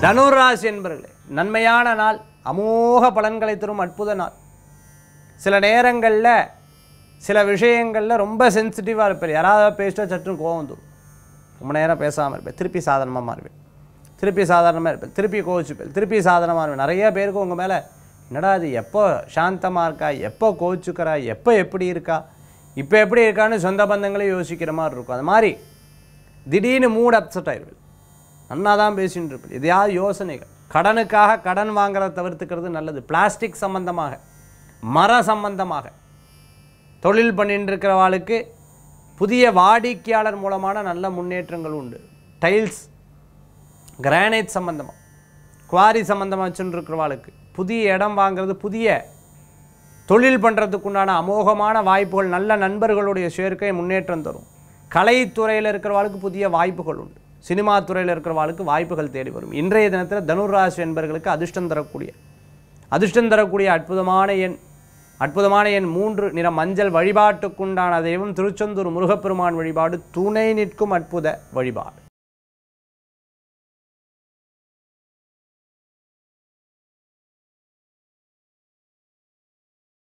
தனுராசி என்பர்களே நன்மையான நாள் அமோக பலன்களை தரும் அற்புத நாள் சில நேரங்களில் சில விஷயங்களில் ரொம்ப சென்சிட்டிவாக இருப்பார் யாராவது பேசிட்டா சட்டுன்னு கோவம் வந்துடும் ரொம்ப நேரம் பேசாமல் இருப்பேன் திருப்பி சாதாரணமாக மாறுவேன் திருப்பி சாதாரணமாக இருப்பேன் திருப்பி கோவிச்சுப்பேன் திருப்பி சாதாரணமாக இருப்பேன் நிறைய பேருக்கு உங்கள் மேலே என்னடா அது எப்போ சாந்தமாக இருக்கா எப்போ கோவிச்சுக்கிறா எப்போ எப்படி இருக்கா இப்போ எப்படி இருக்கான்னு சொந்த பந்தங்களே யோசிக்கிற மாதிரி இருக்கும் அது மாதிரி திடீர்னு மூட் அப்செட் ஆயிடுவேன் நன்னா தான் பேசின்னு இருப்பேன் எதையாவது யோசனைகள் கடனுக்காக கடன் வாங்குறத தவிர்த்துக்கிறது நல்லது பிளாஸ்டிக் சம்பந்தமாக மர சம்பந்தமாக தொழில் பண்ணிட்டு இருக்கிறவாளுக்கு புதிய வாடிக்கையாளர் மூலமான நல்ல முன்னேற்றங்கள் உண்டு டைல்ஸ் கிரானைட் சம்பந்தமாக குவாரி சம்பந்தமாக வச்சுட்டு இருக்கிறவாளுக்கு புதிய இடம் வாங்குறது புதிய தொழில் பண்ணுறதுக்குண்டான அமோகமான வாய்ப்புகள் நல்ல நண்பர்களுடைய சேர்க்கை முன்னேற்றம் தரும் கலைத்துறையில் இருக்கிறவாளுக்கு புதிய வாய்ப்புகள் உண்டு சினிமா துறையில் இருக்கிறவாளுக்கு வாய்ப்புகள் தேடி வரும் இன்றைய தினத்தில் தனுராசி என்பர்களுக்கு அதிர்ஷ்டம் தரக்கூடிய அதிர்ஷ்டம் தரக்கூடிய அற்புதமான எண் அற்புதமான எண் மூன்று நிற மஞ்சள் வழிபாட்டுக்குண்டான தெய்வம் திருச்செந்தூர் முருகப்பெருமான் வழிபாடு துணை நிற்கும் அற்புத வழிபாடு